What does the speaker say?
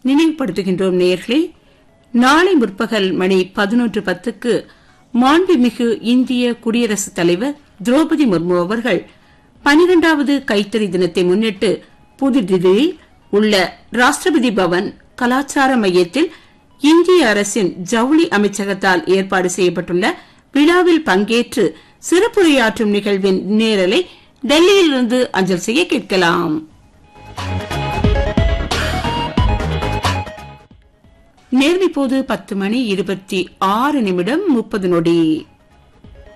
நினைவுபடுத்துகின்றோம் நேயர்களே நாளை முற்பகல் மணி பதினொன்று பத்துக்கு மாண்புமிகு இந்திய குடியரசுத் தலைவர் திரௌபதி முர்மு அவர்கள் பனிரெண்டாவது கைத்தறி தினத்தை முன்னிட்டு புதுதில்லியில் உள்ள ராஷ்டிரபதி பவன் கலாச்சார மையத்தில் இந்திய அரசின் ஜவுளி அமைச்சகத்தால் ஏற்பாடு செய்யப்பட்டுள்ள விழாவில் பங்கேற்று சிறப்புரையாற்றும் நிகழ்வின் நேரலை டெல்லியிலிருந்து அஞ்சல் செய்ய கேட்கலாம் நேர்மை போது பத்து மணி இருபத்தி ஆறு நிமிடம் முப்பது நொடி